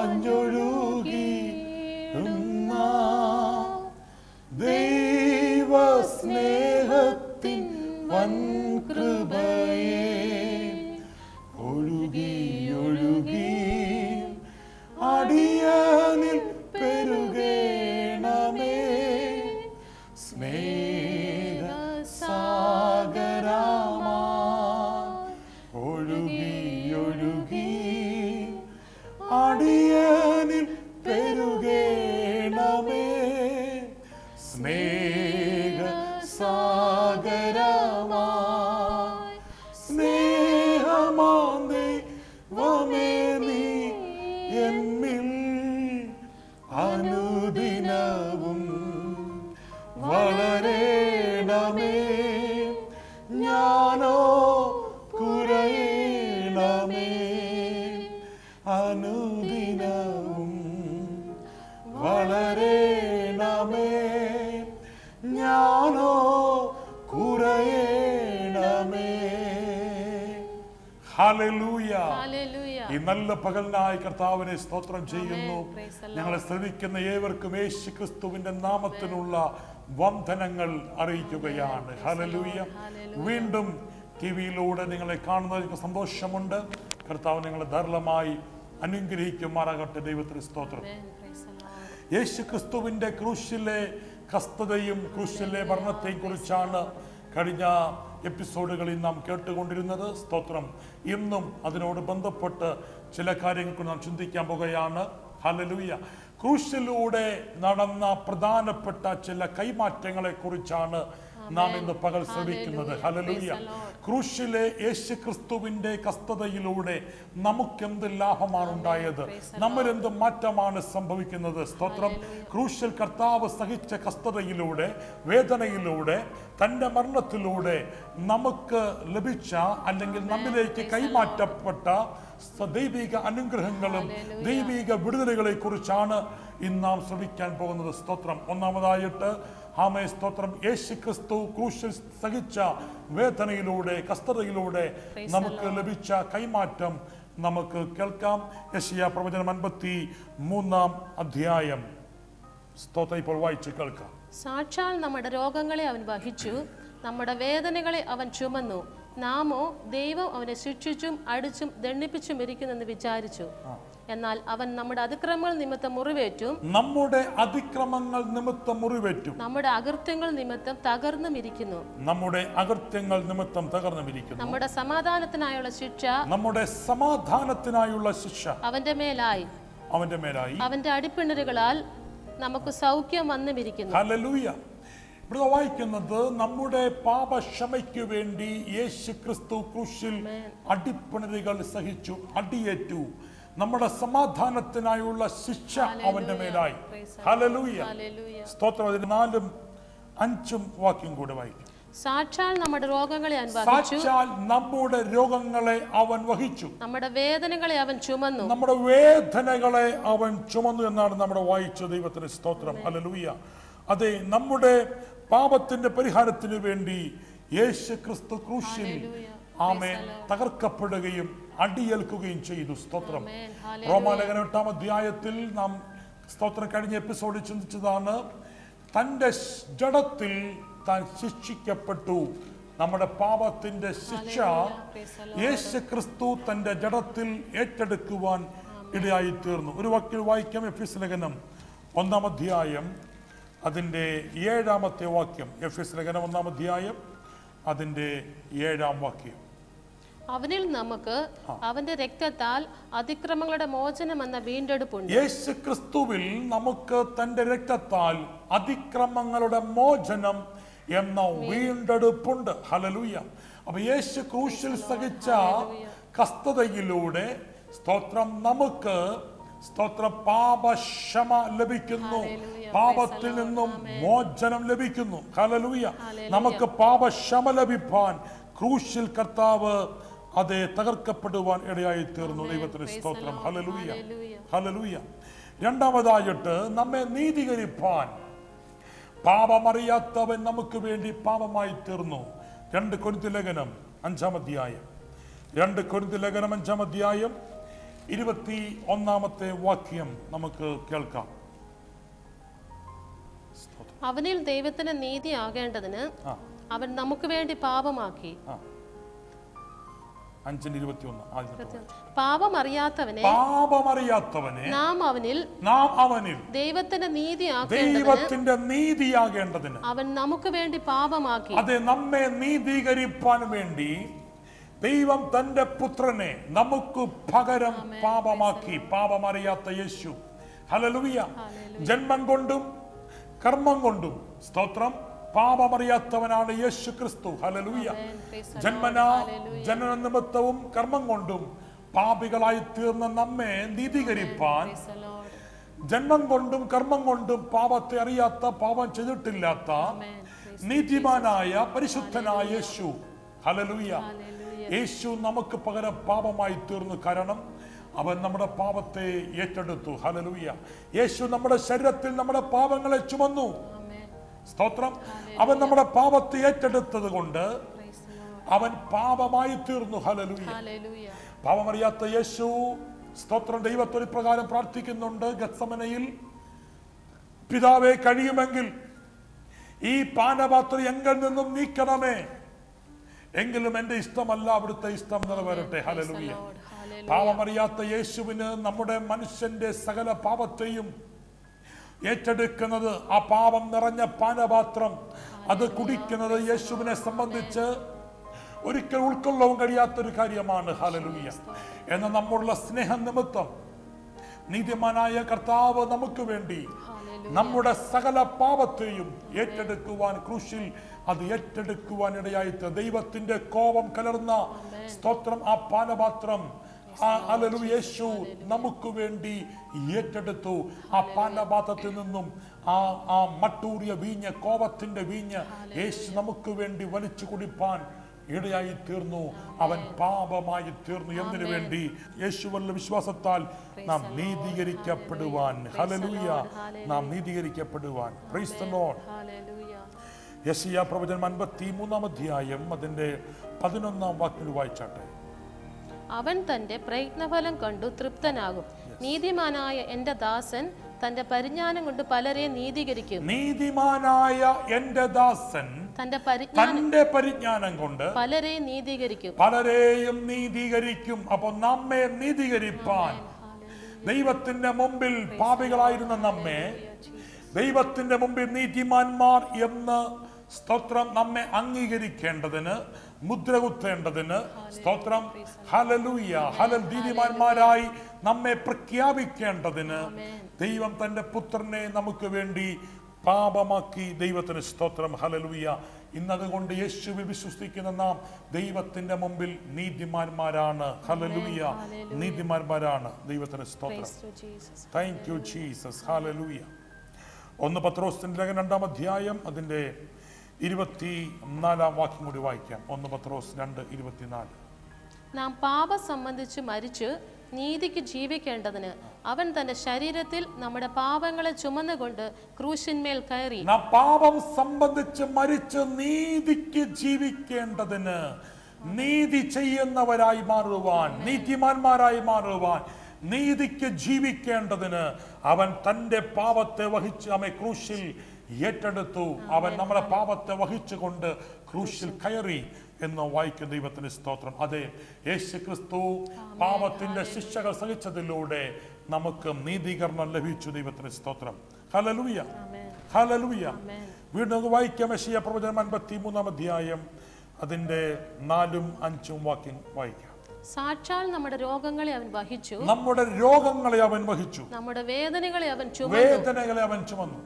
മാഞ്ഞൊഴുകി ദൈവസ്നേഹത്തിൻ വൻകൃപയെ ഒഴുകി ഒഴുകി അടിയനിൽ പെരുകേണമേ സ്നേഹ സാഗരമാ ഒഴുകി ഒഴുകി അടിയനിൽ പെരുകേണമേ സ്നേഹ സാഗരമാ സ്നേഹമാന്തേ വമേ നീ എന്നിൽ അനുദിനവും വളരേണമേ ഞാനോ കുറയണമേ അനുദിനവും വളരേണമേ ഞാനോ കുറയണമേ ഹല്ലേലൂയ ഹല്ലേലൂയ. ഈ നല്ല പകലിനായി കർത്താവിനെ സ്തോത്രം ചെയ്യുന്നു Amen. Praise the Lord. ഞങ്ങളെ ശ്രമിക്കുന്ന ഏവർക്കും യേശു ക്രിസ്തുവിന്റെ നാമത്തിനുള്ള വന്ദനങ്ങൾ അറിയിക്കുകയാണ് ഹലലൂയ Hallelujah. വീണ്ടും ടി വിയിലൂടെ നിങ്ങളെ കാണുന്നതിൽ എനിക്ക് സന്തോഷമുണ്ട് കർത്താവ് നിങ്ങളെ ധാരാളമായി അനുഗ്രഹിക്കുമാറാകട്ടെ ദൈവത്തിന് സ്തോത്രം Amen. Praise the Lord. യേശു ക്രിസ്തുവിന്റെ ക്രൂശിലെ കസ്തതയും ക്രൂശിലെ ഭരണത്തെയും കുറിച്ചാണ് കഴിഞ്ഞ എപ്പിസോഡുകളിൽ നാം കേട്ടുകൊണ്ടിരുന്നത് സ്തോത്രം ഇന്നും അതിനോട് ബന്ധപ്പെട്ട് ചില കാര്യങ്ങൾ നാം ചിന്തിക്കാൻ പോകുകയാണ് ഹലലൂയ ക്രൂശിലൂടെ നടന്ന പ്രധാനപ്പെട്ട ചില കൈമാറ്റങ്ങളെ കുറിച്ചാണ് നാം ഇന്ന് പകൽ ശ്രമിക്കുന്നത് ഹലലൂയ Praise the Lord. ക്രൂശിലെ യേശു ക്രിസ്തുവിന്റെ കസ്തതയിലൂടെ നമുക്കെന്ത് ലാഭമാണ് ഉണ്ടായത് Praise the നമ്മൾ എന്ത് മാറ്റമാണ് സംഭവിക്കുന്നത് സ്തോത്രം ക്രൂശൽ കർത്താവ് സഹിച്ച കസ്തതയിലൂടെ വേദനയിലൂടെ തന്റെ മരണത്തിലൂടെ നമുക്ക് ലഭിച്ച അല്ലെങ്കിൽ നമ്മിലേക്ക് കൈമാറ്റപ്പെട്ട സ- ദൈവിക അനുഗ്രഹങ്ങളും ദൈവിക വിടുതലുകളെ കുറിച്ചാണ് ഇന്ന് നാം ശ്രമിക്കാൻ പോകുന്നത് സ്തോത്രം ഒന്നാമതായിട്ട് ആമേ സ്തോത്രം യേശു ക്രിസ്തു ക്രൂശിൽ സഹിച്ച വേദനയിലൂടെ കസ്തതയിലൂടെ Praise the നമുക്ക് ലഭിച്ച കൈമാറ്റം നമുക്ക് കേൾക്കാം യശയ പ്രവചനം അൻപത്തി മൂന്നാം അധ്യായം സ്തോത്രം ഇപ്പോൾ വായിച്ച് കേൾക്കാം സാക്ഷാൽ നമ്മുടെ രോഗങ്ങളെ അവൻ വഹിച്ചു നമ്മുടെ വേദനകളെ അവൻ ചുമന്നു നാമോ ദൈവം അവനെ ശിക്ഷിച്ചും അടിച്ചും ദണ്ഡിപ്പിച്ചും ഇരിക്കുന്നെന്ന് വിചാരിച്ചു എന്നാൽ അവൻ നമ്മുടെ അതിക്രമങ്ങൾ നിമിത്തം മുറിവേറ്റും നമ്മുടെ അതിക്രമങ്ങൾ നിമിത്തം മുറിവേറ്റും നമ്മുടെ അകൃത്യങ്ങൾ നിമിത്തം തകർന്നും ഇരിക്കുന്നു നമ്മുടെ അകൃത്യങ്ങൾ നിമിത്തം തകർന്നുമിരിക്കുന്നു നമ്മുടെ സമാധാനത്തിനായുള്ള ശിക്ഷ നമ്മുടെ സമാധാനത്തിനായുള്ള ശിക്ഷ അവന്റെ മേലായി അവന്റെ മേലായി അവന്റെ അടിപ്പിണരുകളാൽ നമുക്ക് സൗഖ്യം വന്നുമിരിക്കുന്നു ഹല്ലേലൂയ ഇവിടെ വായിക്കുന്നത് നമ്മുടെ പാപക്ഷമയ്ക്ക് വേണ്ടി യേശു ക്രിസ്തു ക്രൂശിൽ അടിപ്പിണരുകൾ സഹിച്ചു അടിയേറ്റു നമ്മുടെ സമാധാനത്തിനായുള്ള ശിക്ഷ അവന്റെ മേലായി Praise the ഹല്ലേലൂയ ഹല്ലേലൂയ. സ്തോത്രം അതിന് നാലും അഞ്ചും വാക്യം കൂടെ വായിക്കും സാക്ഷാൽ നമ്മുടെ രോഗങ്ങളെ അവൻ വഹിച്ചു സാക്ഷാൽ നമ്മുടെ രോഗങ്ങളെ അവൻ വഹിച്ചു നമ്മുടെ വേദനകളെ അവൻ ചുമന്നു നമ്മുടെ വേദനകളെ അവൻ ചുമന്നു എന്നാണ് നമ്മുടെ വായിച്ച ദൈവത്തിന് സ്തോത്രം ഹല്ലേലൂയ അതെ നമ്മുടെ പാപത്തിന്റെ പരിഹാരത്തിന് വേണ്ടി യേശു ക്രിസ്തു ക്രൂശിൽ Hallelujah. ആമേ തകർക്കപ്പെടുകയും അടിയേൽക്കുകയും ചെയ്തു സ്തോത്രം Amen. Hallelujah. റോമാലേഖന എട്ടാം അധ്യായത്തിൽ നാം സ്തോത്രം കഴിഞ്ഞ എപ്പിസോഡിൽ ചിന്തിച്ചതാണ് തന്റെ ജഡത്തിൽ താൻ ശിക്ഷിക്കപ്പെട്ടു നമ്മുടെ പാപത്തിന്റെ ശിക്ഷ Hallelujah. Praise the Lord. യേശു ക്രിസ്തു തന്റെ ജഡത്തിൽ ഏറ്റെടുക്കുവാൻ ഇടയായി തീർന്നു ഒരു വാക്കിൽ വായിക്കാം എഫ് എസ് ലേഖനം ഒന്നാം അധ്യായം അതിൻ്റെ ഏഴാമത്തെ വാക്യം എഫ് എസ് ലേഖനം ഒന്നാം അധ്യായം അതിൻ്റെ ഏഴാം വാക്യം അവനിൽ നമുക്ക് അവന്റെ രക്തത്താൽ അതിക്രമങ്ങളുടെ മോചനം എന്ന വീണ്ടെടുപ്പുണ്ട് യേശു ക്രിസ്തുവിൽ നമുക്ക് തന്റെ രക്തത്താൽ അതിക്രമങ്ങളുടെ മോചനം എന്ന വീണ്ടെടുപ്പുണ്ട് ഹലലൂയ അപ്പൊ യേശു ക്രൂശിൽ സഹിച്ച കസ്തതയിലൂടെ സ്തോത്രം നമുക്ക് സ്തോത്രം പാപക്ഷമ ലഭിക്കുന്നു Hallelujah. പാപത്തിൽ നിന്നും മോചനം ലഭിക്കുന്നു ഹലലൂയ നമുക്ക് പാപക്ഷമ ലഭിപ്പാൻ ക്രൂശിൽ കർത്താവ് അതെ തകർക്കപ്പെടുവാൻ ഇടയായി തീർന്നു ദൈവത്തിന് Praise the സ്തോത്രം Lord. ഹലലൂയ Hallelujah. ഹലലൂയ രണ്ടാമതായിട്ട് നമ്മെ നീതീകരിപ്പാൻ പാപമറിയാത്തവൻ നമുക്ക് വേണ്ടി പാപമായി തീർന്നു രണ്ട് കൊരുത്തി ലേഖനം അഞ്ചാം അധ്യായം രണ്ട് കൊരുത്തി ലേഖനം അഞ്ചാം അധ്യായം ഇരുപത്തി ഒന്നാമത്തെ വാക്യം നമുക്ക് കേൾക്കാം സ്തോത്രം. അവനിൽ ദൈവത്തിന് നീതി ആകേണ്ടതിന് ആ അവൻ നമുക്ക് വേണ്ടി പാപമാക്കി ആ അഞ്ചിന് ഇരുപത്തി ഒന്ന് ആദ്യത്തെ പാപം അറിയാത്തവനെ പാപമറിയാത്തവനെ നാം അവനിൽ നാം അവനിൽ ദൈവത്തിന്റെ നീതി ആക്കേണ്ടതിന് ദൈവത്തിന്റെ നീതിയാകേണ്ടതിന് അവൻ നമുക്ക് വേണ്ടി പാപമാക്കി അതെ നമ്മെ നീതീകരിപ്പാൻ വേണ്ടി ദൈവം തന്റെ പുത്രനെ നമുക്ക് പകരം പാപമാക്കി പാപമറിയാത്ത യേശു ഹലലുവിയ ജന്മം കൊണ്ടും കർമ്മം കൊണ്ടും സ്തോത്രം പാപമറിയാത്തവനാണ് യേശു ക്രിസ്തു ഹലലുവിയ ജന്മന ജനന നിമിത്തവും കർമ്മം കൊണ്ടും പാപികളായി തീർന്ന നമ്മെ നീതീകരിപ്പാൻ ജന്മം കൊണ്ടും കർമ്മം കൊണ്ടും പാപത്തെ അറിയാത്ത പാപം ചെയ്തിട്ടില്ലാത്ത നീതിമാനായ പരിശുദ്ധനായ യേശു ഹലലുയ യേശു നമുക്ക് പകരം പാപമായി തീർന്നു കാരണം അവൻ നമ്മുടെ പാപത്തെ ഏറ്റെടുത്തു ഹലലുയ യേശു നമ്മുടെ ശരീരത്തിൽ നമ്മുടെ പാപങ്ങളെ ചുമന്നു സ്തോത്രം അവൻ നമ്മുടെ പാപത്തെ ഏറ്റെടുത്തത് കൊണ്ട് അവൻ പാപമായി തീർന്നു ഹലലുയ പാപമറിയാത്ത യേശു സ്തോത്രം ദൈവത്തൊരു പ്രകാരം പ്രാർത്ഥിക്കുന്നുണ്ട് ഗത്സമനയിൽ പിതാവെ കഴിയുമെങ്കിൽ ഈ പാനപാത്രം എങ്കിൽ നിന്നും നീക്കണമേ എങ്കിലും എന്റെ ഇഷ്ടമല്ല അവിടുത്തെ ഇഷ്ടം നിറവേറട്ടെ ഹലലുയ പാപമറിയാത്ത യേശുവിന് നമ്മുടെ മനുഷ്യന്റെ സകല പാപത്തെയും ഏറ്റെടുക്കുന്നത് ആ പാപം നിറഞ്ഞ പാനപാത്രം അത് കുടിക്കുന്നത് യേശുവിനെ സംബന്ധിച്ച് ഒരിക്കൽ ഉൾക്കൊള്ളവും കഴിയാത്തൊരു കാര്യമാണ് ഹലലുയ എന്ന നമ്മളുള്ള സ്നേഹം നിമിത്തം നീതിമാനായ കർത്താവ് നമുക്ക് വേണ്ടി നമ്മുടെ സകല പാപത്തെയും ഏറ്റെടുക്കുവാൻ ക്രൂശിൽ അത് ഏറ്റെടുക്കുവാൻ ഇടയായിട്ട് ദൈവത്തിന്റെ കോപം കലർന്ന സ്തോത്രം ആ പാനപാത്രം ആ അലലു യേശു നമുക്ക് വേണ്ടി ഏറ്റെടുത്തു ആ പാനപാത്രത്തിൽ നിന്നും ആ ആ മട്ടൂറിയ വീഞ്ഞ് കോപത്തിന്റെ വീഞ്ഞ് യേശു നമുക്ക് വേണ്ടി വലിച്ചു കുടിപ്പാൻ ഇടയായി തീർന്നു അവൻ പാപമായി തീർന്നു എന്നതിനു വേണ്ടി യേശുവല്ല വിശ്വാസത്താൽ നാം നീതീകരിക്കപ്പെടുവാൻ ഹലലൂയ നാം നീതീകരിക്കപ്പെടുവാൻ പ്രൈസ് ദ ലോർഡ് യശയ പ്രവചനം അൻപത്തി മൂന്നാം അധ്യായം അതിന്റെ പതിനൊന്നാം വാക്കിൽ വായിച്ചാട്ടെ അവൻ തന്റെ പ്രയത്നഫലം കണ്ടു തൃപ്തനാകും നീതിമാനായ എന്റെ ദാസൻ തന്റെ പരിജ്ഞാനം കൊണ്ട് പലരെ നീതീകരിക്കും നീതിമാനായ എന്റെ ദാസൻ തന്റെ പരിജ്ഞാനം തന്റെ പരിജ്ഞാനം കൊണ്ട് പലരെ നീതീകരിക്കും പലരെയും നീതീകരിക്കും അപ്പൊ നമ്മെ നീതീകരിപ്പാൻ ദൈവത്തിന്റെ മുമ്പിൽ പാപികളായിരുന്ന നമ്മെ ദൈവത്തിന്റെ മുമ്പിൽ നീതിമാന്മാർ എന്ന് സ്തോത്രം നമ്മെ അംഗീകരിക്കേണ്ടതിന് മുദ്ര കുത്തേണ്ടതിന് സ്തോത്രം ഹലലൂയ ഹലൽ നീതിമാന്മാരായി നമ്മെ പ്രഖ്യാപിക്കേണ്ടതിന് ദൈവം തന്റെ പുത്രനെ നമുക്ക് വേണ്ടി പാപമാക്കി ദൈവത്തിന് സ്തോത്രം ഹലലൂയ ഇന്നതുകൊണ്ട് യേശുവിൽ വിശ്വസിക്കുന്ന നാം ദൈവത്തിന്റെ മുമ്പിൽ നീതിമാന്മാരാണ് ഹലലൂയ നീതിമാന്മാരാണ് ദൈവത്തിന് സ്തോത്രം താങ്ക് യു ജീസസ് ഹാലലൂയ ഒന്ന് പത്രോസിന്റെ ലേഖനം രണ്ടാം അധ്യായം അതിന്റെ ഇരുപത്തി നാലാം വാക്യം കൂടി വായിക്കാം ഒന്ന് പത്രോസ് രണ്ട് ഇരുപത്തിനാല് നാം പാപം സംബന്ധിച്ച് മരിച്ചു നീതിക്ക് ജീവിക്കേണ്ടതിന് അവൻ തന്റെ ശരീരത്തിൽ നമ്മുടെ പാപങ്ങളെ ചുമന്നുകൊണ്ട് ക്രൂശിന്മേൽ കയറി നാം പാപം സംബന്ധിച്ച് മരിച്ച് നീതിക്ക് ജീവിക്കേണ്ടതിന് നീതി ചെയ്യുന്നവരായി മാറുവാൻ നീതിമാന്മാരായി മാറുവാൻ നീതിക്ക് ജീവിക്കേണ്ടതിന് അവൻ തന്റെ പാപത്തെ വഹിച്ച് നമ്മെ ക്രൂശിൽ ഏറ്റെടുത്തു അവൻ നമ്മുടെ പാപത്തെ വഹിച്ചുകൊണ്ട് ക്രൂശിൽ കയറി എന്ന് വായിക്കുന്ന ദൈവത്തിന് സ്തോത്രം അതെ യേശു ക്രിസ്തു പാപത്തിന്റെ ശിക്ഷകൾ സഹിച്ചതിലൂടെ നമുക്ക് നീതീകരണം ലഭിച്ചു ദൈവത്തിന് സ്തോത്രം ഹലലൂയ ഹലലൂയ വീണ്ടും നമുക്ക് വായിക്കാം യശയ പ്രവചനം അൻപത്തി മൂന്നാം അധ്യായം അതിന്റെ നാലും അഞ്ചും വാക്യം വായിക്കാം സാക്ഷാൽ നമ്മുടെ രോഗങ്ങളെ അവൻ വഹിച്ചു നമ്മുടെ രോഗങ്ങളെ അവൻ വഹിച്ചു നമ്മുടെ വേദനകളെ അവൻ ചുമന്നു വേദനകളെ അവൻ ചുമന്നു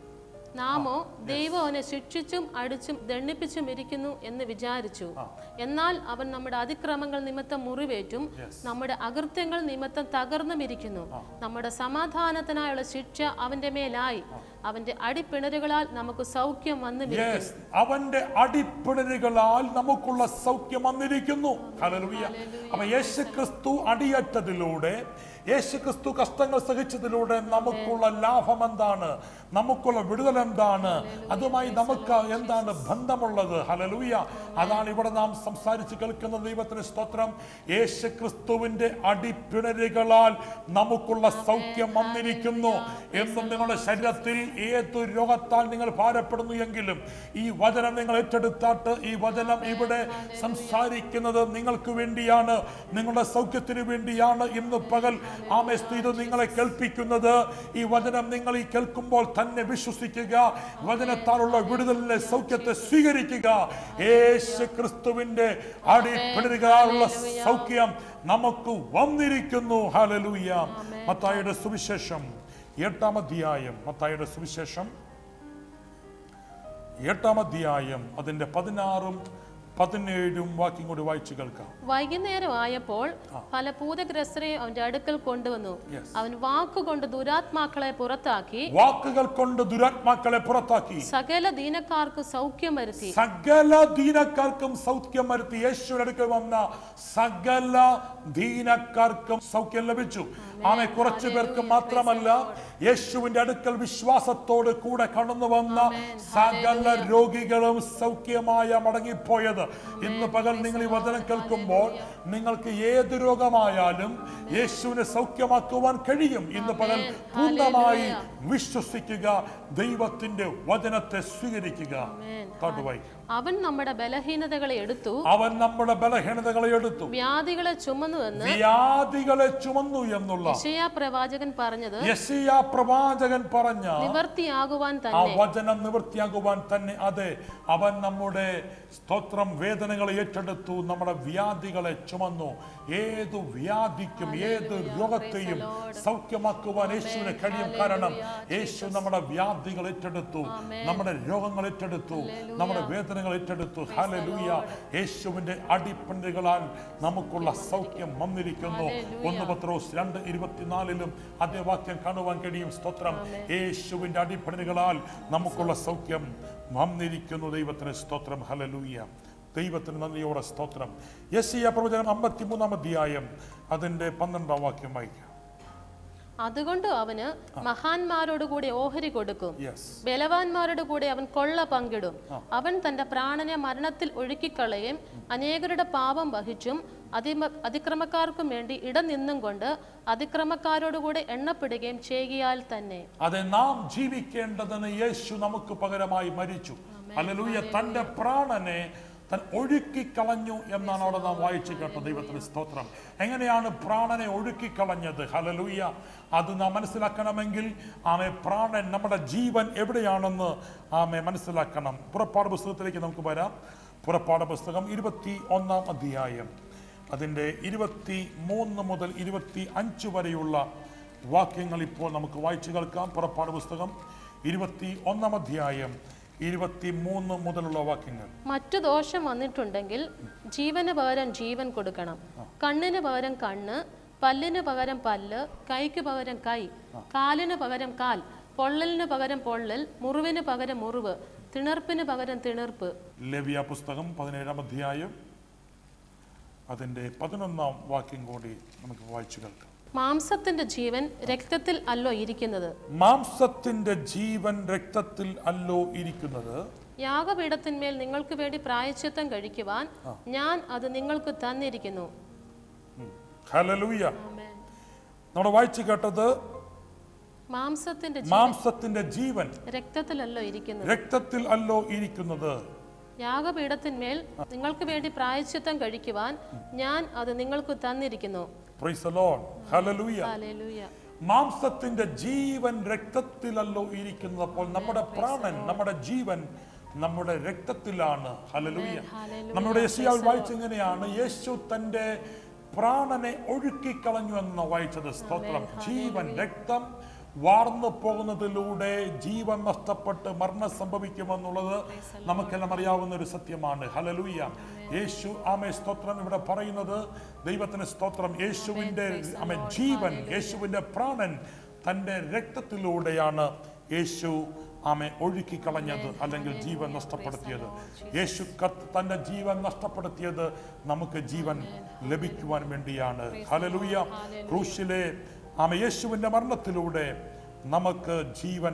നാമോ ദൈവം അവനെ ശിക്ഷിച്ചും അടിച്ചും ദണ്ഡിപ്പിച്ചും ഇരിക്കുന്നു എന്ന് വിചാരിച്ചു എന്നാൽ അവൻ നമ്മുടെ അതിക്രമങ്ങൾ നിമിത്തം മുറിവേറ്റും നമ്മുടെ അകൃത്യങ്ങൾ നിമിത്തം തകർന്നും ഇരിക്കുന്നു നമ്മുടെ സമാധാനത്തിനായുള്ള ശിക്ഷ അവന്റെ മേലായി അവന്റെ അടിപ്പിണരുകളാൽ നമുക്ക് സൗഖ്യം വന്നുമിരിക്കുന്നു യെസ് അവന്റെ അടിപ്പിണരുകളാൽ നമുക്കുള്ള സൗഖ്യം വന്നിരിക്കുന്നു ഹല്ലേലൂയ അപ്പൊ യേശു ക്രിസ്തു അടിയറ്റതിലൂടെ യേശു ക്രിസ്തു കഷ്ടങ്ങൾ സഹിച്ചതിലൂടെ നമുക്കുള്ള ലാഭം എന്താണ് നമുക്കുള്ള വിടുതൽ എന്താണ് അതുമായി നമുക്ക് എന്താണ് ബന്ധമുള്ളത് ഹലലൂയ അതാണ് ഇവിടെ നാം സംസാരിച്ച് കേൾക്കുന്ന ദൈവത്തിന് സ്തോത്രം യേശു ക്രിസ്തുവിന്റെ അടിപ്പിണരുകളാൽ നമുക്കുള്ള സൗഖ്യം വന്നിരിക്കുന്നു എന്നും നിങ്ങളുടെ ശരീരത്തിൽ ഏതു രോഗത്താൽ നിങ്ങൾ ഭാരപ്പെടുന്നു എങ്കിലും ഈ വചനം നിങ്ങൾ ഏറ്റെടുത്താട്ട് ഈ വചനം ഇവിടെ സംസാരിക്കുന്നത് നിങ്ങൾക്ക് വേണ്ടിയാണ് നിങ്ങളുടെ സൗഖ്യത്തിന് വേണ്ടിയാണ് ഇന്ന് പകൽ ആമേസ്തു ഇത് നിങ്ങളെ കേൾപ്പിക്കുന്നത് ഈ വചനം നിങ്ങൾ ഈ കേൾക്കുമ്പോൾ തന്നെ വിശ്വസിക്കുക വചനത്താലുള്ള വിടുതലിലെ സൗഖ്യത്തെ സ്വീകരിക്കുക യേശു ക്രിസ്തുവിന്റെ അടിപ്പിണരുകാനുള്ള സൗഖ്യം നമുക്ക് വന്നിരിക്കുന്നു ഹലലൂയ മത്തായിയുടെ സുവിശേഷം എട്ടാം അധ്യായം മത്തായിയുടെ സുവിശേഷം എട്ടാം അധ്യായം അതിന്റെ പതിനാറും പതിനേഴും വാക്യം കൂടി വായിച്ചു കേൾക്കാം വൈകുന്നേരം ആയപ്പോൾ പല ഭൂതഗ്രസ്തരെ അവന്റെ അടുക്കൽ കൊണ്ടുവന്നു Yes. അവൻ വാക്കുകൊണ്ട് ദുരാത്മാക്കളെ പുറത്താക്കി വാക്കുകൾ കൊണ്ട് ദുരാത്മാക്കളെ പുറത്താക്കി സകല ദീനക്കാർക്ക് സൗഖ്യം വരുത്തി സകല ദീനക്കാർക്കും സൗഖ്യം വരുത്തി യേശുവിന്റെ അടുക്കൽ വന്ന സകല ദീനക്കാർക്കും സൗഖ്യം ലഭിച്ചു ആമെ കുറച്ചു പേർക്ക് മാത്രമല്ല യേശുവിന്റെ അടുക്കൽ വിശ്വാസത്തോട് കൂടെ കടന്നു വന്ന സകല രോഗികളും സൗഖ്യമായ മടങ്ങിപ്പോയത് ഇന്ന് പകൽ നിങ്ങൾ ഈ വചനം കേൾക്കുമ്പോൾ നിങ്ങൾക്ക് ഏത് രോഗമായാലും യേശുവിനെ സൗഖ്യമാക്കുവാൻ കഴിയും ഇന്ന് പകൽ പൂർണ്ണമായി വിശ്വസിക്കുക ദൈവത്തിന്റെ വചനത്തെ സ്വീകരിക്കുക താട്ട് വായിക്കാം അവൻ നമ്മുടെ ബലഹീനതകളെ എടുത്തു അവൻ നമ്മുടെ ബലഹീനതകളെ എടുത്തു വ്യാധികളെ ചുമന്നുവെന്ന് വ്യാധികളെ ചുമന്നു എന്നുള്ള യശയാ പ്രവാചകൻ പറഞ്ഞത് യശിയ പ്രവാചകൻ പറഞ്ഞ നിവർത്തിയാകുവാൻ ആ തന്നെ വചനം നിവൃത്തിയാകുവാൻ തന്നെ അതെ അവൻ നമ്മുടെ സ്തോത്രം വേദനകളെ ഏറ്റെടുത്തു നമ്മുടെ വ്യാധികളെ ചുമന്നു ഏതു വ്യാധിക്കും ഏത് രോഗത്തെയും സൗഖ്യമാക്കുവാൻ യേശുവിന് കഴിയും കാരണം യേശു നമ്മുടെ വ്യാധികൾ ഏറ്റെടുത്തു നമ്മുടെ രോഗങ്ങൾ ഏറ്റെടുത്തു നമ്മുടെ വേദനകൾ ഏറ്റെടുത്തു ഹല്ലേലൂയ യേശുവിന്റെ അടിപ്പണ്ടുകളാൽ നമുക്കുള്ള സൗഖ്യം വന്നിരിക്കുന്നു ഒന്ന് പത്രോസ് രണ്ട് ഇരുപത്തിനാലിലും അതേ വാക്യം കാണുവാൻ കഴിയും സ്തോത്രം യേശുവിന്റെ അടിപ്പണികളാൽ നമുക്കുള്ള സൗഖ്യം വന്നിരിക്കുന്നു ദൈവത്തിന് സ്തോത്രം ഹലലൂയ ദൈവത്തിന് നന്ദിയോടെ സ്തോത്രം യശിയ പ്രവചനം അമ്പത്തിമൂന്നാം അധ്യായം അതിന്റെ പന്ത്രണ്ടാം വാക്യം വായിക്കാം അതുകൊണ്ട് അവന് മഹാന്മാരോട് കൂടി ഓഹരി കൊടുക്കും യെസ് ബലവാന്മാരുടെ കൂടെ അവൻ കൊള്ള പങ്കിടും അവൻ തന്റെ പ്രാണനെ മരണത്തിൽ ഒഴുക്കിക്കളയും അനേകരുടെ പാപം വഹിച്ചും അതിമ അതിക്രമക്കാർക്കും വേണ്ടി ഇടം നിന്നും കൊണ്ട് അതിക്രമക്കാരോടുകൂടെ എണ്ണപ്പെടുകയും ചെയ്യുകയാൽ തന്നെ അതെ നാം ജീവിക്കേണ്ടതിന് യേശു നമുക്ക് പകരമായി മരിച്ചു ഹല്ലേലൂയ തന്റെ പ്രാണനെ താൻ ഒഴുക്കിക്കളഞ്ഞു എന്നാണ് അവിടെ നാം വായിച്ചു കേട്ട ദൈവത്തിന് സ്തോത്രം എങ്ങനെയാണ് പ്രാണനെ ഒഴുക്കിക്കളഞ്ഞത് ഹലലൂയ അത് നാം മനസ്സിലാക്കണമെങ്കിൽ ആമെ പ്രാണൻ നമ്മുടെ ജീവൻ എവിടെയാണെന്ന് ആമെ മനസ്സിലാക്കണം പുറപ്പാട് പുസ്തകത്തിലേക്ക് നമുക്ക് വരാം പുറപ്പാട് പുസ്തകം ഇരുപത്തി ഒന്നാം അധ്യായം അതിൻ്റെ ഇരുപത്തി മൂന്ന് മുതൽ ഇരുപത്തി അഞ്ച് വരെയുള്ള വാക്യങ്ങൾ ഇപ്പോൾ നമുക്ക് വായിച്ചു കേൾക്കാം പുറപ്പാട് പുസ്തകം ഇരുപത്തി ഒന്നാം അധ്യായം ഇരുപത്തി മൂന്ന് മുതലുള്ള വാക്യങ്ങൾ മറ്റു ദോഷം വന്നിട്ടുണ്ടെങ്കിൽ ജീവന് പകരം ജീവൻ കൊടുക്കണം കണ്ണിന് പകരം കണ്ണ് പല്ലിന് പകരം പല്ല് കൈക്ക് പകരം കൈ കാലിന് പകരം കാൽ പൊള്ളലിന് പകരം പൊള്ളൽ മുറിവിന് പകരം മുറിവ് തിണർപ്പിന് പകരം തിണർപ്പ് ലവ്യ പുസ്തകം പതിനേഴാം അധ്യായം അതിൻ്റെ പതിനൊന്നാം വാക്യം കൂടി നമുക്ക് വായിച്ചു കേൾക്കാം മാംസത്തിന്റെ ജീവൻ രക്തത്തിൽ അല്ലോ ഇരിക്കുന്നത് മാംസത്തിന്റെ ജീവൻ രക്തത്തിൽ അല്ലോ ഇരിക്കുന്നത് യാഗപീഠത്തിന്മേൽ നിങ്ങൾക്ക് വേണ്ടി പ്രായശ്ചിത്തം കഴിക്കുവാൻ ഞാൻ അത് നിങ്ങൾക്ക് തന്നിരിക്കുന്നു ഹലലൂയ നമ്മുടെ വായിച്ചു കേട്ടത് മാംസത്തിന്റെ ജീ- മാംസത്തിന്റെ ജീവൻ രക്തത്തിലല്ലോ ഇരിക്കുന്നത് രക്തത്തിൽ അല്ലോ ഇരിക്കുന്നത് യാഗപീഠത്തിന്മേൽ നിങ്ങൾക്ക് വേണ്ടി പ്രായശ്ചിത്തം കഴിക്കുവാൻ ഞാൻ അത് നിങ്ങൾക്ക് തന്നിരിക്കുന്നു Praise the Lord. Hallelujah. Hallelujah മാംസത്തിന്റെ ജീവൻ രക്തത്തിലല്ലോ ഇരിക്കുന്നത് അപ്പോൾ നമ്മുടെ പ്രാണൻ നമ്മുടെ ജീവൻ നമ്മുടെ രക്തത്തിലാണ് ഹലലൂയ Hallelujah. നമ്മുടെ യശയാവിൽ വായിച്ചെങ്ങനെയാണ് യേശു തന്റെ പ്രാണനെ ഒഴുക്കിക്കളഞ്ഞു എന്ന് വായിച്ചത് സ്തോത്രം ജീവൻ രക്തം വാർന്നു പോകുന്നതിലൂടെ ജീവൻ നഷ്ടപ്പെട്ട് മരണം സംഭവിക്കുമെന്നുള്ളത് നമുക്കെല്ലാം അറിയാവുന്ന ഒരു സത്യമാണ് ഹലലൂയ യേശു ആമെ സ്തോത്രം ഇവിടെ പറയുന്നത് ദൈവത്തിന് സ്തോത്രം യേശുവിൻ്റെ ആമെ ജീവൻ യേശുവിൻ്റെ പ്രാണൻ തൻ്റെ രക്തത്തിലൂടെയാണ് യേശു ആമെ ഒഴുക്കിക്കളഞ്ഞത് അല്ലെങ്കിൽ ജീവൻ നഷ്ടപ്പെടുത്തിയത് യേശു കത്ത് തൻ്റെ ജീവൻ നഷ്ടപ്പെടുത്തിയത് നമുക്ക് ജീവൻ ലഭിക്കുവാൻ വേണ്ടിയാണ് ഹലലൂയ ക്രൂശിലെ ആമ യേശുവിൻ്റെ മരണത്തിലൂടെ നമുക്ക് ജീവൻ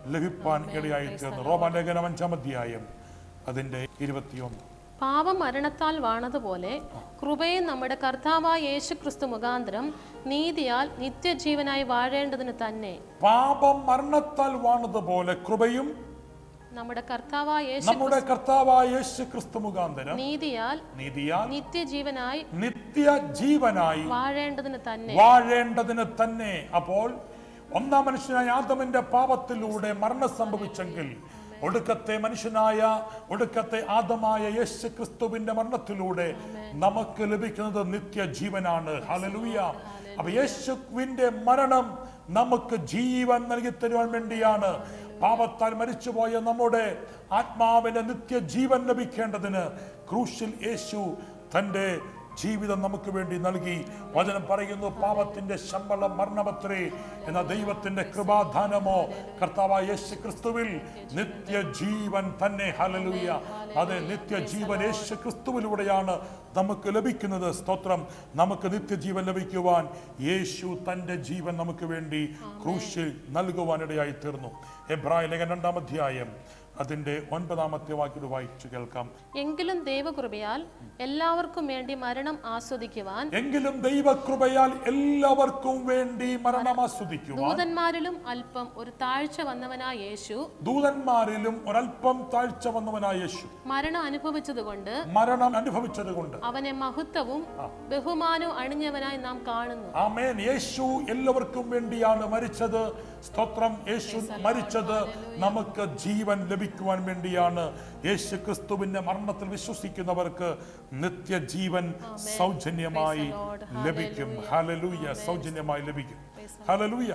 ലഭിപ്പാൻ ഇടയായി തീർന്നു റോമാലേഖനം അഞ്ചാം അധ്യായം അതിന്റെ ഇരുപത്തിയൊന്ന് പാപം മരണത്താൽ വാണതുപോലെ കൃപയും നമ്മുടെ കർത്താവായ യേശു ക്രിസ്തു മുഖാന്തരം നീതിയാൽ നിത്യജീവനായി വാഴേണ്ടതിന് തന്നെ പാപം മരണത്താൽ വാണതുപോലെ കൃപയും നമ്മുടെ കർത്താവായ യേശു നമ്മുടെ കർത്താവായ യേശു ക്രിസ്തു മുഖാന്തരം നീതിയാൽ നീതിയാൽ നിത്യജീവനായി നിത്യ ജീവനായി വാഴേണ്ടതിന് തന്നെ വാഴേണ്ടതിന് തന്നെ അപ്പോൾ ഒന്നാം മനുഷ്യനായ ആദമിന്റെ പാപത്തിലൂടെ മരണം സംഭവിച്ചെങ്കിൽ ഒടുക്കത്തെ മനുഷ്യനായ ഒടുക്കത്തെ ആദമായ യേശു ക്രിസ്തുവിന്റെ മരണത്തിലൂടെ നമുക്ക് ലഭിക്കുന്നത് നിത്യജീവനാണ് ഹലലൂയ അപ്പൊ യേശുവിന്റെ മരണം നമുക്ക് ജീവൻ നൽകി തരുവാൻ വേണ്ടിയാണ് പാപത്താൽ മരിച്ചുപോയ നമ്മുടെ ആത്മാവിന് നിത്യജീവൻ ലഭിക്കേണ്ടതിന് ക്രൂശിൽ യേശു തന്റെ ജീവിതം നമുക്ക് വേണ്ടി നൽകി വചനം പറയുന്നു പാപത്തിന്റെ ശമ്പളം മരണമത്രേ എന്ന ദൈവത്തിന്റെ കൃപാദാനമോ കർത്താവായ യേശു ക്രിസ്തുവിൽ നിത്യജീവൻ തന്നെ ഹലലൂയ അതെ നിത്യജീവൻ യേശു ക്രിസ്തുവിലൂടെയാണ് നമുക്ക് ലഭിക്കുന്നത് സ്തോത്രം നമുക്ക് നിത്യജീവൻ ലഭിക്കുവാൻ യേശു തന്റെ ജീവൻ നമുക്ക് വേണ്ടി ക്രൂശിൽ നൽകുവാനിടയായി തീർന്നു എബ്രായ ലേഖൻ രണ്ടാം അധ്യായം അതിന്റെ ഒൻപതാമത്തെ വാക്യം വായിച്ചു കേൾക്കാം എങ്കിലും ദൈവകൃപയാൽ എല്ലാവർക്കും വേണ്ടി മരണം ആസ്വദിക്കുവാൻ എങ്കിലും ദൈവകൃപയാൽ എല്ലാവർക്കും വേണ്ടി മരണം ആസ്വദിക്കുവാൻ ദൂതന്മാരിലും അല്പം ഒരു താഴ്ച വന്നവനായ യേശു ദൂതന്മാരിലും ഒരല്പം താഴ്ച വന്നവനായ യേശു മരണം അനുഭവിച്ചതുകൊണ്ട് മരണം അനുഭവിച്ചത് കൊണ്ട് അവനെ മഹത്വവും ബഹുമാനവും അണിഞ്ഞവനായി നാം കാണുന്നു ആമേൻ യേശു എല്ലാവർക്കും വേണ്ടിയാണ് മരിച്ചത് സ്തോത്രം യേശു മരിച്ചത് നമുക്ക് ജീവൻ ലഭിക്കുവാൻ വേണ്ടിയാണ് യേശു ക്രിസ്തുവിന്റെ മരണത്തിൽ വിശ്വസിക്കുന്നവർക്ക് നിത്യജീവൻ സൗജന്യമായി ലഭിക്കും ഹലലൂയ സൗജന്യമായി ലഭിക്കും ഹലലൂയ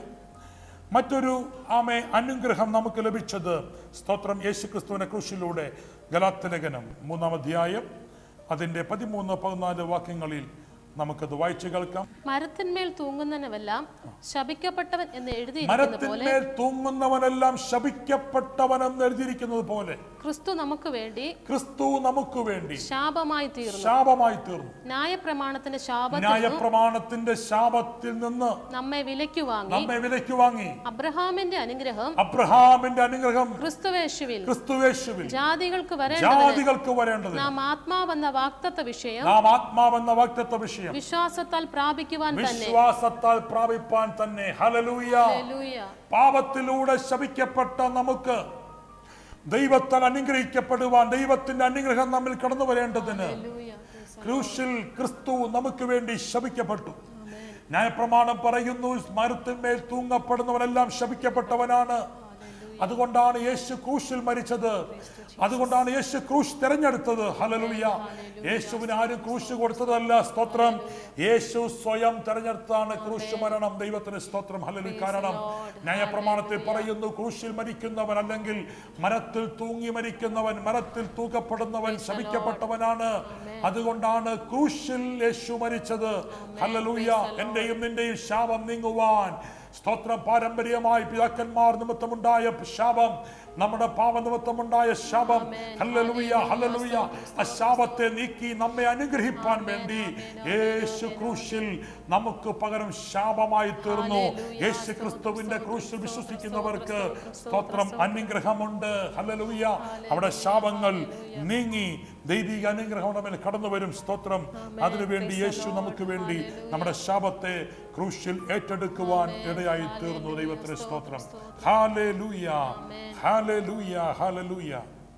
മറ്റൊരു ആമെ അനുഗ്രഹം നമുക്ക് ലഭിച്ചത് സ്തോത്രം യേശു ക്രിസ്തുവിന്റെ ക്രൂശിലൂടെ ഗലാത്തലേഖനം മൂന്നാം അധ്യായം അതിന്റെ പതിമൂന്ന് പതിനാല് വാക്യങ്ങളിൽ നമുക്കത് വായിച്ചു കേൾക്കാം മരത്തിന്മേൽ തൂങ്ങുന്നവനെല്ലാം ശപിക്കപ്പെട്ടവൻ എന്ന് എഴുതിയിരിക്കുന്ന പോലെ മരത്തിന്മേൽ തൂങ്ങുന്നവനെല്ലാം ശപിക്കപ്പെട്ടവനെന്ന് എഴുതിയിരിക്കുന്നത് പോലെ ക്രിസ്തു നമുക്ക് വേണ്ടി ക്രിസ്തു നമുക്ക് വേണ്ടി ശാപമായി തീർന്നു ശാപമായി തീർന്നു ന്യായപ്രമാണത്തിന്റെ ശാപത്തിൽ ന്യായപ്രമാണത്തിന്റെ ശാപത്തിൽ നിന്ന് നമ്മെ വിലയ്ക്ക് വാങ്ങി നമ്മെ വിലയ്ക്ക് വാങ്ങി അബ്രഹാമിന്റെ അനുഗ്രഹം അബ്രഹാമിന്റെ അനുഗ്രഹം ക്രിസ്തുവേശുവിൽ ക്രിസ്തുവേശുവിൽ ജാതികൾക്ക് വരേണ്ടതിന് ജാതികൾക്ക് വരേണ്ടത് നാം ആത്മാവെന്ന വാക്തത്വ വിഷയം നാം ആത്മാവെന്ന വാക്തത്വ വിഷയം വിശ്വാസത്താൽ പ്രാപിക്കുവാൻ തന്നെ വിശ്വാസത്താൽ പ്രാപിപ്പാൻ തന്നെ ഹലലൂയ ഹല്ലേലൂയ. പാപത്തിലൂടെ ശപിക്കപ്പെട്ട നമുക്ക് ദൈവത്താൽ അനുഗ്രഹിക്കപ്പെടുവാൻ ദൈവത്തിന്റെ അനുഗ്രഹം നമ്മിൽ കടന്നു വരേണ്ടതിന് ഹല്ലേലൂയ. ക്രൂശിൽ ക്രിസ്തു നമുക്ക് വേണ്ടി ശപിക്കപ്പെട്ടു ന്യായപ്രമാണം പറയുന്നു മരത്തിന്മേൽ തൂങ്ങപ്പെടുന്നവനെല്ലാം ശപിക്കപ്പെട്ടവനാണ് അതുകൊണ്ടാണ് യേശു ക്രൂശിൽ മരിച്ചത് അതുകൊണ്ടാണ് യേശു ക്രൂശ് തിരഞ്ഞെടുത്തത് ഹലലുയ യേശുവിന് ആരും ക്രൂശ് കൊടുത്തതല്ല സ്തോത്രം യേശു സ്വയം തെരഞ്ഞെടുത്താണ് ക്രൂശ് മരണം ദൈവത്തിന് സ്തോത്രം ഹലലു കാരണം ന്യായപ്രമാണത്തിൽ പറയുന്നു ക്രൂശിൽ മരിക്കുന്നവൻ അല്ലെങ്കിൽ മരത്തിൽ തൂങ്ങി മരിക്കുന്നവൻ മരത്തിൽ തൂക്കപ്പെടുന്നവൻ ശപിക്കപ്പെട്ടവനാണ് അതുകൊണ്ടാണ് ക്രൂശിൽ യേശു മരിച്ചത് ഹലലൂയ എന്റെയും നിന്റെയും ശാപം നീങ്ങുവാൻ സ്തോത്രം പാരമ്പര്യമായി പിതാക്കന്മാർ നിമിത്തമുണ്ടായ ശാപം നമ്മുടെ പാപനിമിത്തമുണ്ടായ ശാപം ഹല്ലലുയ ഹല്ലലുയ ആ ശാപത്തെ നീക്കി നമ്മെ അനുഗ്രഹിപ്പാൻ വേണ്ടി യേശു ക്രൂശിൽ നമുക്ക് പകരം ശാപമായി തീർന്നു യേശു ക്രിസ്തുവിന്റെ ക്രൂശിൽ വിശ്വസിക്കുന്നവർക്ക് സ്തോത്രം അനുഗ്രഹമുണ്ട് ഹല്ലലുയ അവിടെ ശാപങ്ങൾ നീങ്ങി ദൈവിക അനുഗ്രഹം നമ്മുടെ മേൽ കടന്നു വരും സ്തോത്രം അതിനുവേണ്ടി യേശു നമുക്ക് വേണ്ടി നമ്മുടെ ശാപത്തെ ക്രൂശിൽ ഏറ്റെടുക്കുവാൻ ഇടയായി തീർന്നു ദൈവത്തിന് സ്തോത്രം ഹാലൂയ ഹാലൂയ ഹാലൂയ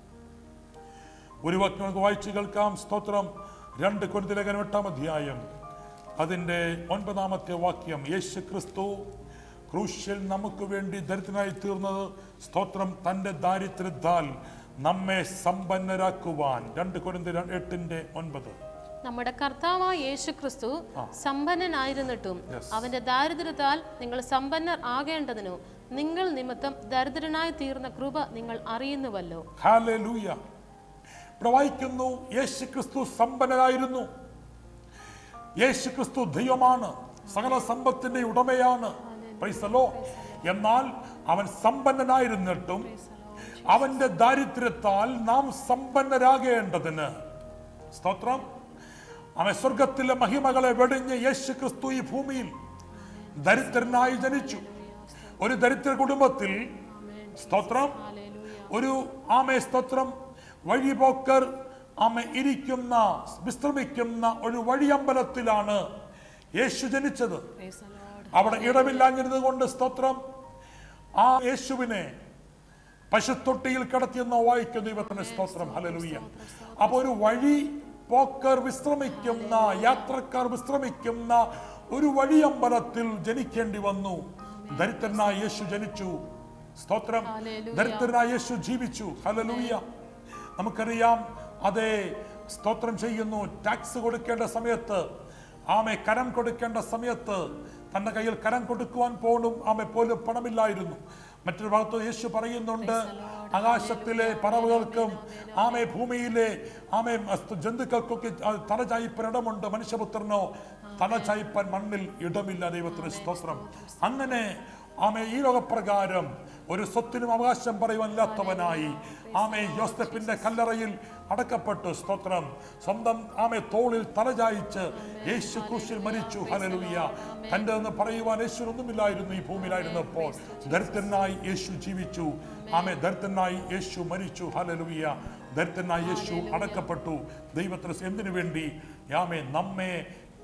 ഒരു വാക്യം നമുക്ക് വായിച്ചു കേൾക്കാം സ്തോത്രം രണ്ട് കൊരിന്തിലേഖനം എട്ടാം അധ്യായം അതിൻ്റെ ഒൻപതാമത്തെ വാക്യം യേശു ക്രിസ്തു ക്രൂശിൽ നമുക്ക് വേണ്ടി ദരിദ്രനായി തീർന്നത് സ്തോത്രം തൻ്റെ ദാരിദ്ര്യത്താൽ നമ്മെ സമ്പന്നരാക്കുവാൻ രണ്ട് കൊരിന്തി എട്ടിന്റെ ഒൻപത് നമ്മുടെ കർത്താവായ യേശു ക്രിസ്തു സമ്പന്നനായിരുന്നിട്ടും അവന്റെ ദാരിദ്ര്യത്താൽ നിങ്ങൾ സമ്പന്നർ ആകേണ്ടതിനു നിങ്ങൾ നിമിത്തം ദരിദ്രനായി തീർന്ന കൃപ നിങ്ങൾ അറിയുന്നുവല്ലോ ഹാലൂയ ഇവിടെ വായിക്കുന്നു യേശു ക്രിസ്തു സമ്പന്നനായിരുന്നു യേശു ക്രിസ്തു ദൈവമാണ് സകല സമ്പത്തിന്റെ ഉടമയാണ് പൈസലോ എന്നാൽ അവൻ സമ്പന്നനായിരുന്നിട്ടും അവന്റെ ദാരിദ്ര്യത്താൽ നാം സമ്പന്നരാകേണ്ടതിന് സ്തോത്രം അവൻ സ്വർഗത്തിലെ മഹിമകളെ വെടിഞ്ഞ് യേശു ക്രിസ്തു ഈ ഭൂമിയിൽ ദരിദ്രനായി ജനിച്ചു ഒരു ദരിദ്ര കുടുംബത്തിൽ സ്തോത്രം ഹല്ലേലൂയ ഒരു ആമേ സ്തോത്രം വഴിപോക്കർ ആമ ഇരിക്കുന്ന വിശ്രമിക്കുന്ന ഒരു വഴിയമ്പലത്തിലാണ് യേശു ജനിച്ചത് Praise the Lord. അവിടെ ഇടമില്ലാഞ്ഞിരുന്നത് കൊണ്ട് സ്തോത്രം ആ യേശുവിനെ പശുത്തൊട്ടിയിൽ കിടത്തിയെന്ന് വായിക്കുന്ന ദൈവത്തിന് സ്തോത്രം ഹലലുയ്യ അപ്പൊ ഒരു വഴി പോക്കർ വിശ്രമിക്കുന്ന യാത്രക്കാർ വിശ്രമിക്കുന്ന ഒരു വഴിയമ്പലത്തിൽ ജനിക്കേണ്ടി വന്നു ദരിദ്രനായ യേശു ജനിച്ചു സ്തോത്രം ഹല്ലേലൂയ. ദരിദ്രനായ യേശു ജീവിച്ചു ഹലലൂയ നമുക്കറിയാം അതെ സ്തോത്രം ചെയ്യുന്നു ടാക്സ് കൊടുക്കേണ്ട സമയത്ത് ആമെ കരം കൊടുക്കേണ്ട സമയത്ത് തന്റെ കയ്യിൽ കരം കൊടുക്കുവാൻ പോലും ആമെ പോലും പണമില്ലായിരുന്നു മറ്റൊരു ഭാഗത്ത് യേശു പറയുന്നുണ്ട് ആകാശത്തിലെ പറവുകൾക്കും ആമെ ഭൂമിയിലെ ആമെ അസ്തു- ജന്തുക്കൾക്കൊക്കെ ആ തലചായ്പൻ ഇടമുണ്ട് മനുഷ്യപുത്രനോ തലചായ്പൻ മണ്ണിൽ ഇടമില്ല ദൈവത്തിന് സ്തോത്രം അങ്ങനെ ആമെ ഈ ലോകപ്രകാരം ഒരു സ്വത്തിനും അവകാശം പറയുവാനില്ലാത്തവനായി ആമെ യോസഫിന്റെ കല്ലറയിൽ അടക്കപ്പെട്ടു സ്തോത്രം സ്വന്തം ആമെ തോളിൽ തലചായിച്ച് യേശു ക്രൂശിൽ മരിച്ചു ഹലലുയ്യ തന്റെ എന്ന് പറയുവാൻ യേശുവിനൊന്നുമില്ലായിരുന്നു ഈ ഭൂമിയിലായിരുന്നപ്പോൾ ദരിദ്രനായി യേശു ജീവിച്ചു ആമെ ദരിദ്രനായി യേശു മരിച്ചു ഹലലുയ്യ ദരിദ്രനായി യേശു അടക്കപ്പെട്ടു ദൈവത്തിന് എന്തിനു വേണ്ടി ആമെ നമ്മെ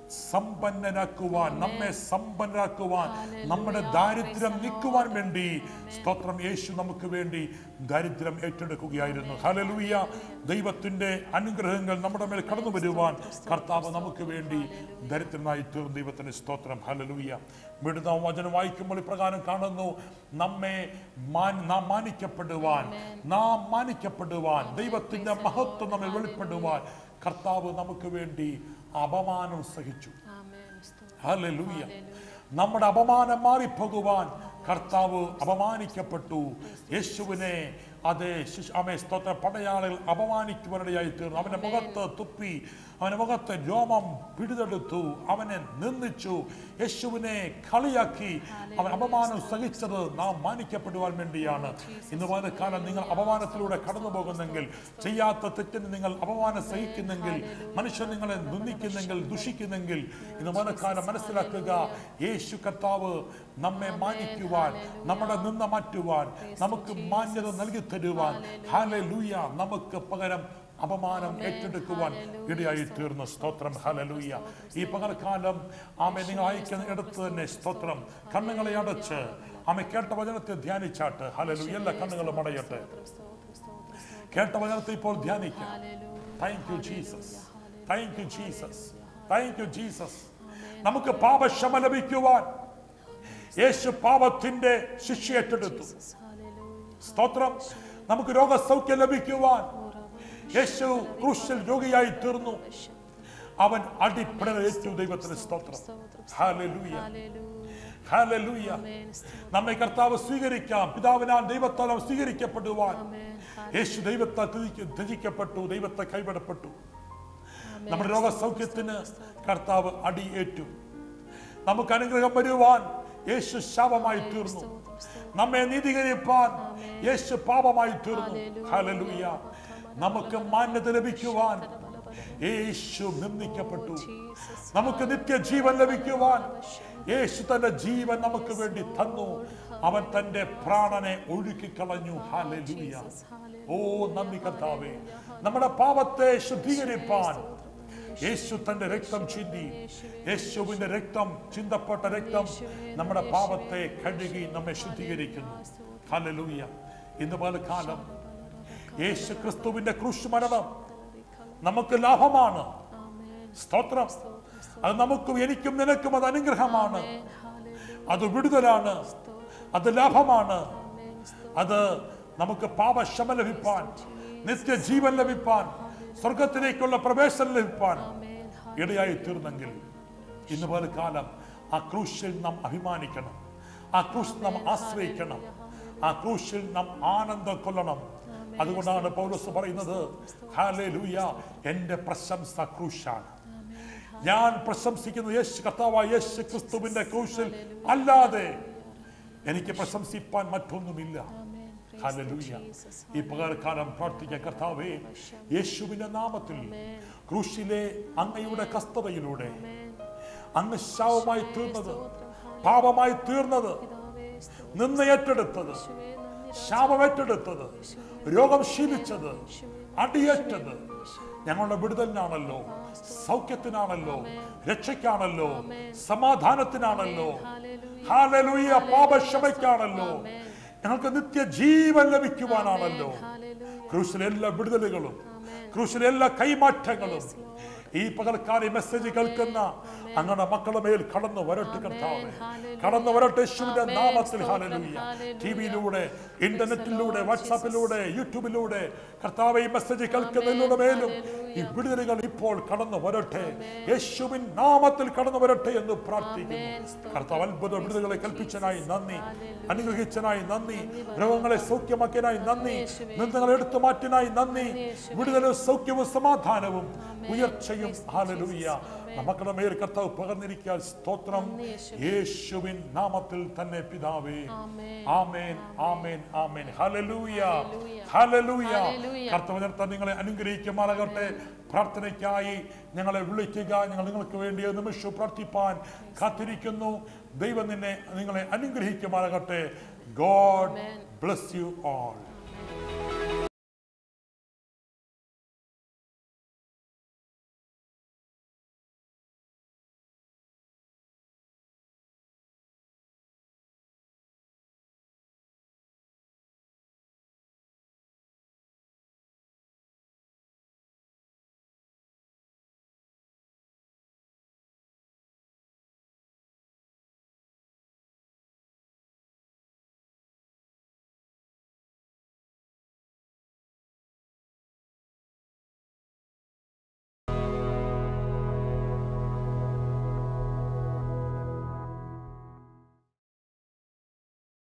സമ്പന്നനാക്കുവാൻ നമ്മെ സമ്പന്നരാക്കുവാൻ നമ്മുടെ ദാരിദ്ര്യം നീക്കുവാൻ വേണ്ടി സ്തോത്രം യേശു നമുക്ക് വേണ്ടി ദാരിദ്ര്യം ഏറ്റെടുക്കുകയായിരുന്നു ഹലലൂയ ദൈവത്തിന്റെ അനുഗ്രഹങ്ങൾ നമ്മുടെ മേൽ കടന്നു വരുവാൻ കർത്താവ് നമുക്ക് വേണ്ടി ദരിദ്രനായി തീർന്നു ദൈവത്തിന്റെ സ്തോത്രം ഹലലൂയ വിടുന്ന വചനം വായിക്കുമ്പോൾ ഇപ്രകാരം കാണുന്നു നമ്മെ മാൻ- നാം മാനിക്കപ്പെടുവാൻ നാം മാനിക്കപ്പെടുവാൻ ദൈവത്തിന്റെ മഹത്വം നമ്മിൽ വെളിപ്പെടുവാൻ കർത്താവ് നമുക്ക് വേണ്ടി അപമാനം സഹിച്ചു ആമേൻ. സ്തോത്രം. ഹല്ലേലൂയ നമ്മുടെ അപമാനം മാറിപ്പോകുവാൻ കർത്താവ് അപമാനിക്കപ്പെട്ടു യേശുവിനെ അതെ ശിശു- ആമേ സ്തോത്ര പടയാളികൾ അപമാനിക്കുവാനിടയായി തീർന്നു അവന്റെ മുഖത്ത് തുപ്പി അവന്റെ മുഖത്ത് രോമം പിടിതെടുത്തു അവനെ നിന്ദിച്ചു യേശുവിനെ കളിയാക്കി അവൻ അപമാനം സഹിച്ചത് നാം മാനിക്കപ്പെടുവാൻ വേണ്ടിയാണ് ഇന്ന് പോലെ കാലം നിങ്ങൾ അപമാനത്തിലൂടെ കടന്നു പോകുന്നെങ്കിൽ ചെയ്യാത്ത തെറ്റിന് നിങ്ങൾ അപമാനം സഹിക്കുന്നെങ്കിൽ മനുഷ്യൻ നിങ്ങളെ നിന്ദിക്കുന്നെങ്കിൽ ദുഷിക്കുന്നെങ്കിൽ ഇന്ന് പോലെ കാലം മനസ്സിലാക്കുക യേശു കർത്താവ് നമ്മെ മാനിക്കുവാൻ നമ്മുടെ നിന്ന മാറ്റുവാൻ നമുക്ക് മാന്യത നൽകി തരുവാൻ ഹാലലൂയ നമുക്ക് പകരം അപമാനം ഏറ്റെടുക്കുവാൻ ഇടയായി തീർന്ന സ്തോത്രം ഹലലൂയ ഈ പകൽക്കാലം ആമെ നിങ്ങൾ അയക്കുന്ന ഇടത്ത് തന്നെ സ്തോത്രം കണ്ണുകളെ അടച്ച് ആമെ കേട്ട വചനത്തെ ധ്യാനിച്ചാട്ട് ഹലലു എല്ലാ കണ്ണുകളും അടയട്ടെ സ്തോത്രം, സ്തോത്രം, സ്തോത്രം. കേട്ട വചനത്തെ ഇപ്പോൾ ധ്യാനിക്കാം hallelujah. Thank you Jesus thank you Jesus thank you Jesus നമുക്ക് പാപക്ഷമ ലഭിക്കുവാൻ യേശു പാപത്തിന്റെ ശിക്ഷ ഏറ്റെടുത്തു ഹല്ലേലൂയ. സ്തോത്രം നമുക്ക് രോഗസൗഖ്യം ലഭിക്കുവാൻ യേശു ക്രൂശിൽ രോഗിയായി തീർന്നു അവൻ അടിപ്പിടലേറ്റു ദൈവത്തിന് സ്തോത്രം ഹാലലൂയ ഹല്ലേലൂയ. ഹാലലൂയ ആമേൻ. സ്തോത്രം. നമ്മെ കർത്താവ് സ്വീകരിക്കാം പിതാവിനാൽ ദൈവത്താൽ നാം സ്വീകരിക്കപ്പെടുവാൻ ആമേൻ. യേശു ദൈവത്താൽ ത്യജിക്ക- ത്യജിക്കപ്പെട്ടു ദൈവത്തെ കൈവിടപ്പെട്ടു നമ്മുടെ രോഗസൗഖ്യത്തിന് കർത്താവ് അടിയേറ്റു നമുക്ക് അനുഗ്രഹം വരുവാൻ യേശു ശാപമായി തീർന്നു നമ്മെ നീതീകരിപ്പാൻ യേശു പാപമായി തീർന്നു ഹല്ലേലൂയ നമുക്ക് മാന്യത ലഭിക്കുവാൻ യേശു നിന്ദിക്കപ്പെട്ടു ജീസസ്. നമുക്ക് നിത്യജീവൻ ലഭിക്കുവാൻ യേശു തന്റെ ജീവൻ നമുക്ക് വേണ്ടി തന്നു അവൻ തന്റെ പ്രാണനെ ഒഴുക്കി കളഞ്ഞു ഹാലലൂയ ഓ നന്ദി കർത്താവേ നമ്മുടെ പാപത്തെ ശുദ്ധീകരിപ്പാൻ യേശു തന്റെ രക്തം ചിന്തി യേശുവിന്റെ രക്തം ചിന്തപ്പെട്ട രക്തം നമ്മുടെ പാപത്തെ കഴുകി നമ്മെ ശുദ്ധീകരിക്കുന്നു ഹല്ലേലൂയ ഇന്ന് പോലെ കാലം യേശു ക്രിസ്തുവിന്റെ ക്രൂശ് മരണം നമുക്ക് ലാഭമാണ് ആമേൻ. സ്തോത്രം അത് നമുക്കും എനിക്കും നിനക്കും അത് അനുഗ്രഹമാണ് ആമേൻ. ഹല്ലേലൂയ. അത് വിടുതലാണ് അത് ലാഭമാണ് ആമേൻ. സ്തോത്രം. അത് നമുക്ക് പാപക്ഷമ ലഭിപ്പാൻ നിത്യജീവൻ ലഭിപ്പാൻ സ്വർഗത്തിലേക്കുള്ള പ്രവേശനം ലഭിപ്പാൻ ആമേൻ. ഇടയായി തീർന്നെങ്കിൽ ഇന്ന് പോലെ കാലം ആ ക്രൂശിൽ നാം അഭിമാനിക്കണം ആ ക്രൂശ് നാം ആശ്രയിക്കണം ആ ക്രൂശിൽ നാം ആനന്ദം കൊള്ളണം അതുകൊണ്ടാണ് പൗലോസ് പറയുന്നത് ഹാലേലൂയ എൻ്റെ പ്രശംസ ക്രൂശാണ് ഞാൻ പ്രശംസിക്കുന്നത് യേശു കർത്താവായ യേശു ക്രിസ്തുവിന്റെ ക്രൂശിൽ അല്ലാതെ എനിക്ക് പ്രശംസിപ്പാൻ മറ്റൊന്നുമില്ല ആമേൻ. Praise hallelujah Jesus. ഈ പകൽക്കാലം പ്രാർത്ഥിക്കാൻ കർത്താവേ യേശുവിന്റെ നാമത്തിൽ ക്രൂശിലെ അങ്ങയുടെ കസ്തതയിലൂടെ ആമേൻ. അങ്ങ് ശാവമായി തീർന്നത് പാപമായി തീർന്നത് പിതാവേ, സ്തോത്രം. നിന്ന് ഏറ്റെടുത്തത് യേശുവേ, നന്ദി. ശാപം ഏറ്റെടുത്തത് രോഗം ശീലിച്ചത് അടിയേറ്റത് ഞങ്ങളുടെ വിടുതലിനാണല്ലോ സൗഖ്യത്തിനാണല്ലോ രക്ഷയ്ക്കാണല്ലോ സമാധാനത്തിനാണല്ലോ ഹാലലൂയ പാപക്ഷമയ്ക്കാണല്ലോ ഞങ്ങൾക്ക് നിത്യജീവൻ ലഭിക്കുവാനാണല്ലോ ക്രൂശിലെ എല്ലാ വിടുതലുകളും ക്രൂശിലെ എല്ലാ കൈമാറ്റങ്ങളും ഈ പകൽക്കാലം മെസ്സേജ് കേൾക്കുന്ന അങ്ങനെ മക്കളുടെ മേൽ കടന്നു വരട്ടെ കർത്താവേ കടന്നു വരട്ടെ യേശുവിന്റെ നാമത്തിൽ ഹാലലൂയ ടിവിയിലൂടെ ഇന്റർനെറ്റിലൂടെ വാട്സാപ്പിലൂടെ യൂട്യൂബിലൂടെ കർത്താവെ ഈ മെസ്സേജ് കേൾക്കുന്നതിലൂടെ മേലും ഈ വിടുതലുകൾ ഇപ്പോൾ കടന്നു വരട്ടെ യേശുവിൻ നാമത്തിൽ കടന്നു വരട്ടെ എന്ന് പ്രാർത്ഥിക്കുന്നു കർത്താവ് അത്ഭുത വിടുതലുകളെ കൽപ്പിച്ചനായി നന്ദി അനുഗ്രഹിച്ചനായി നന്ദി രോഗങ്ങളെ സൗഖ്യമാക്കിയനായി നന്ദി നിന്ദങ്ങളെ എടുത്തു മാറ്റിനായി നന്ദി വിടുതലും സൗഖ്യവും സമാധാനവും ഉയർച്ചയും ഹാലലൂയ നമുക്കുടെ മേൽ കർത്താവ് പകർന്നിരിക്കാൻ സ്തോത്രം യേശുവിൻ നാമത്തിൽ തന്നെ പിതാവേ ആമേൻ ആമേൻ ആമേൻ ഹല്ലേലൂയ ഹല്ലേലൂയ കർത്താവ് നിർത്താൻ നിങ്ങളെ അനുഗ്രഹിക്കുമാറാകട്ടെ പ്രാർത്ഥനയ്ക്കായി ഞങ്ങളെ വിളിക്കുക ഞങ്ങൾ നിങ്ങൾക്ക് വേണ്ടി ഒരു നിമിഷം പ്രാർത്ഥിപ്പാൻ കാത്തിരിക്കുന്നു ദൈവം നിന്നെ നിങ്ങളെ അനുഗ്രഹിക്കുമാറാകട്ടെ ഗോഡ് ബ്ലസ് യു ഓൾ